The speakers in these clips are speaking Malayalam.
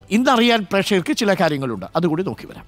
ഇന്നറിയാൻ പ്രേക്ഷകർക്ക് ചില കാര്യങ്ങളുണ്ട് അതുകൂടി നോക്കി വരാം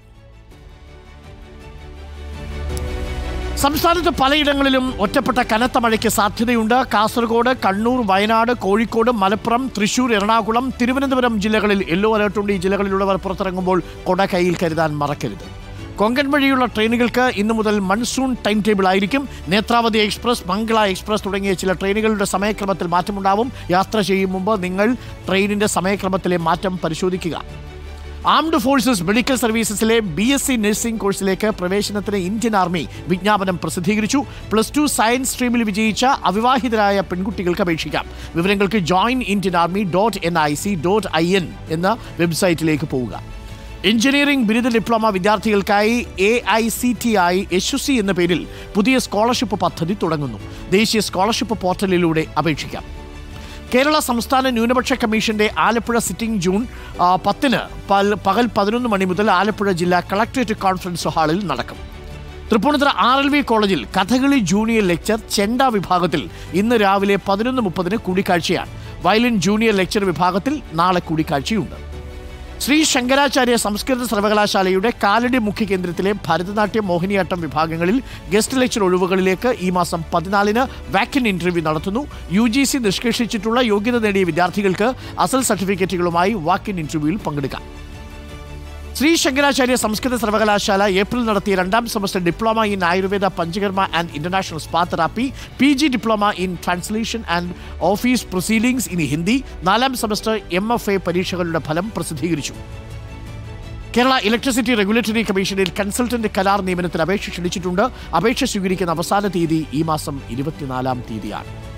സംസ്ഥാനത്ത് പലയിടങ്ങളിലും ഒറ്റപ്പെട്ട കനത്ത മഴയ്ക്ക് സാധ്യതയുണ്ട് കാസർഗോഡ് കണ്ണൂർ വയനാട് കോഴിക്കോട് മലപ്പുറം തൃശൂർ എറണാകുളം തിരുവനന്തപുരം ജില്ലകളിൽ യെല്ലോ അലർട്ടുണ്ട് ഈ ജില്ലകളിലുള്ളവർ പുറത്തിറങ്ങുമ്പോൾ കൊട കയ്യിൽ കരുതാൻ മറക്കരുത് കൊങ്കൺ വഴിയുള്ള ട്രെയിനുകൾക്ക് ഇന്നു മുതൽ മൺസൂൺ ടൈം ടേബിൾ ആയിരിക്കും നേത്രാവതി എക്സ്പ്രസ് മംഗള എക്സ്പ്രസ് തുടങ്ങിയ ചില ട്രെയിനുകളുടെ സമയക്രമത്തിൽ മാറ്റമുണ്ടാവും യാത്ര ചെയ്യും മുമ്പ് നിങ്ങൾ ട്രെയിനിന്റെ സമയക്രമത്തിലെ മാറ്റം പരിശോധിക്കുക ആംഡ് ഫോഴ്സസ് മെഡിക്കൽ സർവീസസിലെ ബി എസ് സി നഴ്സിംഗ് കോഴ്സിലേക്ക് പ്രവേശനത്തിന് ഇന്ത്യൻ ആർമി വിജ്ഞാപനം പ്രസിദ്ധീകരിച്ചു പ്ലസ് ടു സയൻസ് സ്ട്രീമിൽ വിജയിച്ച അവിവാഹിതരായ പെൺകുട്ടികൾക്ക് അപേക്ഷിക്കാം വിവരങ്ങൾക്ക് join Indian army dot N I C dot I N എന്ന വെബ്സൈറ്റിലേക്ക് പോവുക എഞ്ചിനീയറിംഗ് ബിരുദ ഡിപ്ലോമ വിദ്യാർത്ഥികൾക്കായി A I C T I S C എന്ന പേരിൽ പുതിയ സ്കോളർഷിപ്പ് പദ്ധതി തുടങ്ങുന്നു ദേശീയ സ്കോളർഷിപ്പ് പോർട്ടലിലൂടെ അപേക്ഷിക്കാം കേരള സംസ്ഥാന ന്യൂനപക്ഷ കമ്മീഷന്റെ ആലപ്പുഴ സിറ്റിംഗ് ജൂൺ ആ, പത്തിന് പൽ- പകൽ പതിനൊന്ന് മണി മുതൽ ആലപ്പുഴ ജില്ലാ കളക്ടറേറ്റ് കോൺഫറൻസ് ഹാളിൽ നടക്കും തൃപ്പൂണിത്തുറ ആർ എൽ വി കോളേജിൽ കഥകളി ജൂനിയർ ലെക്ചർ ചെണ്ട വിഭാഗത്തിൽ ഇന്ന് രാവിലെ പതിനൊന്ന് മുപ്പതിന് കൂടിക്കാഴ്ചയാണ് വയലിൻ ജൂനിയർ ലെക്ചർ വിഭാഗത്തിൽ നാളെ കൂടിക്കാഴ്ചയുണ്ട് ശ്രീ ശങ്കരാചാര്യ സംസ്കൃത സർവകലാശാലയുടെ കാലടി മുഖ്യ കേന്ദ്രത്തിലെ ഭരതനാട്യം മോഹിനിയാട്ടം വിഭാഗങ്ങളിൽ ഗസ്റ്റ് ലെക്ചർ ഒഴിവുകളിലേക്ക് ഈ മാസം പതിനാലിന് വാക്കിൻ ഇന്റർവ്യൂ നടത്തുന്നു യു ജി സി നിഷ്കർഷിച്ചിട്ടുള്ള യോഗ്യത നേടിയ വിദ്യാർത്ഥികൾക്ക് അസൽ സർട്ടിഫിക്കറ്റുകളുമായി വാക്കിൻ ഇന്റർവ്യൂവിൽ പങ്കെടുക്കാം ശ്രീ ശങ്കരാചാര്യ സംസ്കൃത സർവകലാശാല ഏപ്രിൽ നടത്തിയ രണ്ടാം semester diploma in Ayurveda Panchakarma and international spa therapy P G diploma in translation and office proceedings in Hindi നാലാം സെമസ്റ്റർ എം എഫ് എ പരീക്ഷകളുടെ ഫലം പ്രസിദ്ധീകരിച്ചു കേരള ഇലക്ട്രിസിറ്റി റെഗുലേറ്ററി കമ്മീഷനിൽ കൺസൾട്ടന്റ് കരാർ നിയമനത്തിന് അപേക്ഷ ക്ഷണിച്ചിട്ടുണ്ട് അപേക്ഷ സ്വീകരിക്കുന്ന അവസാന തീയതി ഈ മാസം ഇരുപത്തിനാലാം തീയതിയാണ്